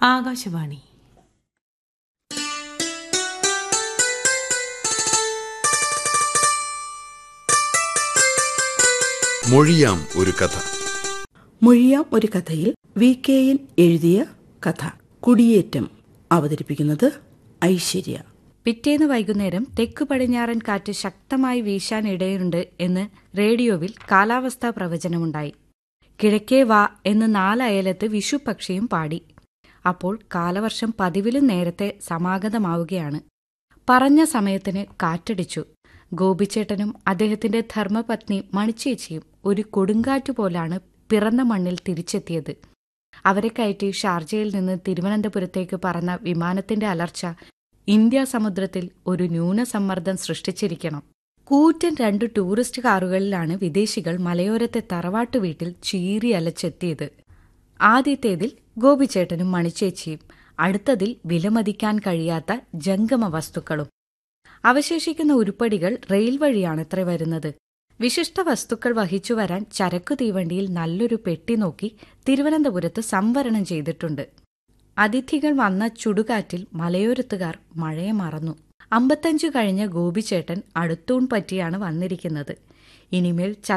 ആകാശവാണി മൊഴിയാം ഒരു കഥ മൊഴിയാം ഒരു കഥയിൽ വി കെ എൻ എഴുതിയ കഥ കുടിയേറ്റം അവതരിപ്പിക്കുന്നത് ഐശ്വര്യ പിറ്റേന്ന് വൈകുന്നേരം തെക്ക് പടിഞ്ഞാറൻ കാറ്റ് ശക്തമായി വീശാൻ ഇടയുണ്ട് എന്ന് റേഡിയോവിൽ കാലാവസ്ഥാ പ്രവചനമുണ്ടായി കിഴക്കേ വാ എന്ന് നാലയലത്ത് വിഷുപക്ഷിയും പാടി അപ്പോൾ കാലവർഷം പതിവിലും നേരത്തെ സമാഗതമാവുകയാണ് പറഞ്ഞ സമയത്തിന് കാറ്റടിച്ചു ഗോപിച്ചേട്ടനും അദ്ദേഹത്തിന്റെ ധർമ്മപത്നി മണിച്ചേച്ചിയും ഒരു കൊടുങ്കാറ്റ് പോലാണ് പിറന്ന മണ്ണിൽ തിരിച്ചെത്തിയത് അവരെ കയറ്റി ഷാർജയിൽ നിന്ന് തിരുവനന്തപുരത്തേക്ക് പറന്ന വിമാനത്തിന്റെ അലർച്ച ഇന്ത്യ സമുദ്രത്തിൽ ഒരു ന്യൂനസമ്മർദ്ദം സൃഷ്ടിച്ചിരിക്കണം കൂറ്റൻ രണ്ട് ടൂറിസ്റ്റ് കാറുകളിലാണ് വിദേശികൾ മലയോരത്തെ തറവാട്ടു വീട്ടിൽ ചീറി അലച്ചെത്തിയത് ആദ്യത്തേതിൽ ഗോപിച്ചേട്ടനും മണിച്ചേച്ചിയും അടുത്തതിൽ വിലമതിക്കാൻ കഴിയാത്ത ജംഗമ വസ്തുക്കളും അവശേഷിക്കുന്ന ഉരുപ്പടികൾ റെയിൽ വഴിയാണത്രേ വരുന്നത് വിശിഷ്ട വസ്തുക്കൾ വഹിച്ചു വരാൻ ചരക്കു തീവണ്ടിയിൽ നല്ലൊരു പെട്ടി നോക്കി തിരുവനന്തപുരത്ത് സംവരണം ചെയ്തിട്ടുണ്ട് അതിഥികൾ വന്ന ചുടുകാറ്റിൽ മലയോരത്തുകാർ മഴയെ മറന്നു അമ്പത്തഞ്ചു കഴിഞ്ഞ ഗോപിച്ചേട്ടൻ അടുത്തൂൺ പറ്റിയാണ് വന്നിരിക്കുന്നത് ഇനിമേൽ